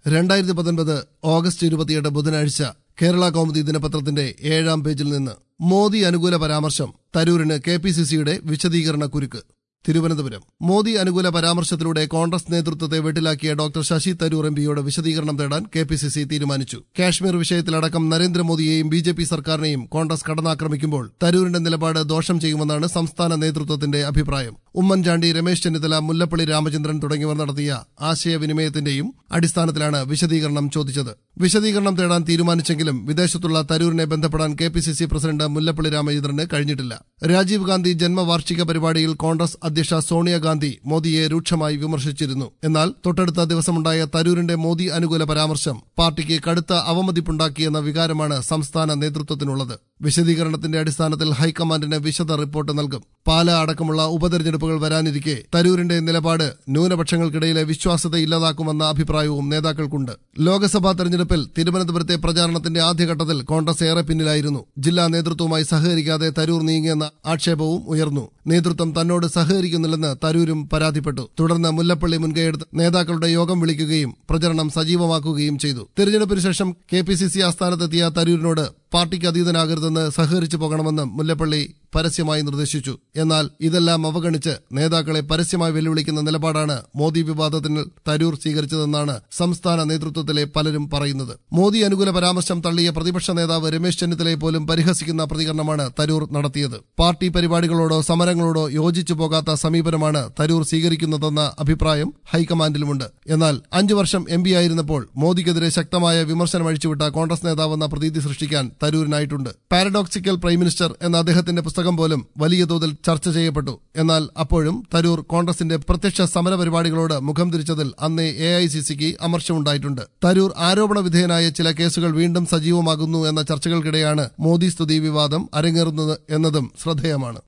രണ്ടായിരത്തി പത്തൊൻപത് ഓഗസ്റ്റ് ഇരുപത്തിയെട്ട് ബുധനാഴ്ച കേരള കൗമുദി ദിനപത്രത്തിന്റെ ഏഴാം പേജിൽ നിന്ന് മോദി അനുകൂല പരാമർശം തരൂരിന് കെ പി സി സിയുടെ വിശദീകരണ കുരുക്ക് തിരുവനന്തപുരം മോദി അനുകൂല പരാമർശത്തിലൂടെ കോൺഗ്രസ് നേതൃത്വത്തെ വെട്ടിലാക്കിയ ഡോക്ടർ ശശി തരൂർ എം പിയോട് വിശദീകരണം തേടാൻ കെ പി സി സി തീരുമാനിച്ചു കാശ്മീർ വിഷയത്തിലടക്കം നരേന്ദ്രമോദിയെയും ബി ജെ പി സർക്കാരിനെയും കോൺഗ്രസ് കടന്നാക്രമിക്കുമ്പോൾ തരൂരിന്റെ നിലപാട് ദോഷം ചെയ്യുമെന്നാണ് സംസ്ഥാന നേതൃത്വത്തിന്റെ അഭിപ്രായം ഉമ്മൻചാണ്ടി രമേശ് ചെന്നിത്തല മുല്ലപ്പള്ളി രാമചന്ദ്രൻ തുടങ്ങിയവർ നടത്തിയ ആശയവിനിമയത്തിന്റെയും അടിസ്ഥാനത്തിലാണ് വിശദീകരണം ചോദിച്ചത് വിശദീകരണം തേടാൻ തീരുമാനിച്ചെങ്കിലും വിദേശത്തുള്ള തരൂരിനെ ബന്ധപ്പെടാൻ K P C C president Mullappally രാമചന്ദ്രന് കഴിഞ്ഞിട്ടില്ല രാജീവ് ഗാന്ധി ജന്മവാർഷിക പരിപാടിയിൽ കോൺഗ്രസ് അധ്യക്ഷ സോണിയാഗാന്ധി മോദിയെ രൂക്ഷമായി വിമർശിച്ചിരുന്നു എന്നാൽ തൊട്ടടുത്ത ദിവസമുണ്ടായ തരൂരിന്റെ മോദി അനുകൂല പരാമർശം പാർട്ടിക്ക് കടുത്ത അവമതിപ്പുണ്ടാക്കിയെന്ന വികാരമാണ് സംസ്ഥാന നേതൃത്വത്തിനുള്ളത് വിശദീകരണത്തിന്റെ അടിസ്ഥാനത്തിൽ ഹൈക്കമാൻഡിന് വിശദ റിപ്പോർട്ട് നൽകും പാല അടക്കമുള്ള ഉപതെരഞ്ഞെടുപ്പുകൾ വരാനിരിക്കെ തരൂരിന്റെ നിലപാട് ന്യൂനപക്ഷങ്ങൾക്കിടയിലെ വിശ്വാസ്യത ഇല്ലാതാക്കുമെന്ന അഭിപ്രായവും നേതാക്കൾക്കുണ്ട് ലോക്സഭാ തെരഞ്ഞെടുപ്പിൽ തിരുവനന്തപുരത്തെ പ്രചാരണത്തിന്റെ ആദ്യഘട്ടത്തിൽ കോൺഗ്രസ് ഏറെ പിന്നിലായിരുന്നു ജില്ലാ നേതൃത്വവുമായി സഹകരിക്കാതെ തരൂർ നീങ്ങിയെന്ന ആക്ഷേപവും ഉയർന്നു നേതൃത്വം തന്നോട് സഹകരിക്കുന്നില്ലെന്ന് തരൂരും പരാതിപ്പെട്ടു തുടർന്ന് മുല്ലപ്പള്ളി മുൻകൈയെടുത്ത് നേതാക്കളുടെ യോഗം വിളിക്കുകയും പ്രചരണം സജീവമാക്കുകയും ചെയ്തു തിരഞ്ഞെടുപ്പിന് ശേഷം കെ പി സി സി ആസ്ഥാനത്തെത്തിയ തരൂരിനോട് പാർട്ടിക്ക് അതീതനാകരുതെന്ന് സഹകരിച്ചു പോകണമെന്ന് മുല്ലപ്പള്ളി പരസ്യമായി നിർദ്ദേശിച്ചു എന്നാൽ ഇതെല്ലാം അവഗണിച്ച് നേതാക്കളെ പരസ്യമായി വെല്ലുവിളിക്കുന്ന നിലപാടാണ് മോദി വിവാദത്തിന് തരൂർ സ്വീകരിച്ചതെന്നാണ് സംസ്ഥാന നേതൃത്വത്തിലെ പലരും പറയുന്നത് മോദി അനുകൂല പരാമർശം തള്ളിയ പ്രതിപക്ഷ നേതാവ് രമേശ് ചെന്നിത്തലയെ പോലും പരിഹസിക്കുന്ന പ്രതികരണമാണ് തരൂർ നടത്തിയത് പാർട്ടി പരിപാടികളോടോ സമരങ്ങളോടോ യോജിച്ചു പോകാത്ത സമീപനമാണ് തരൂർ സ്വീകരിക്കുന്നതെന്ന അഭിപ്രായം ഹൈക്കമാൻഡിലുമുണ്ട് എന്നാൽ അഞ്ചു വർഷം എം ആയിരുന്നപ്പോൾ മോദിക്കെതിരെ ശക്തമായ വിമർശനം അഴിച്ചുവിട്ട കോൺഗ്രസ് നേതാവെന്ന പ്രതീതി സൃഷ്ടിക്കാൻ തരൂരിനായിട്ടുണ്ട് പാരഡോക്സിക്കൽ പ്രൈം മിനിസ്റ്റർ എന്ന അദ്ദേഹത്തിന്റെ പുസ്തകം പോലും വലിയ തോതിൽ ചർച്ച ചെയ്യപ്പെട്ടു എന്നാൽ അപ്പോഴും തരൂർ കോൺഗ്രസിന്റെ പ്രത്യക്ഷ സമര പരിപാടികളോട് മുഖം തിരിച്ചതിൽ അന്നേ എ ഐ സി സിക്ക് അമർഷമുണ്ടായിട്ടുണ്ട് തരൂർ ആരോപണ വിധേയനായ ചില കേസുകൾ വീണ്ടും സജീവമാകുന്നു എന്ന ചർച്ചകൾക്കിടെയാണ് മോദി സ്തുതി വിവാദം അരങ്ങേറുന്നത് എന്നതും ശ്രദ്ധേയമാണ്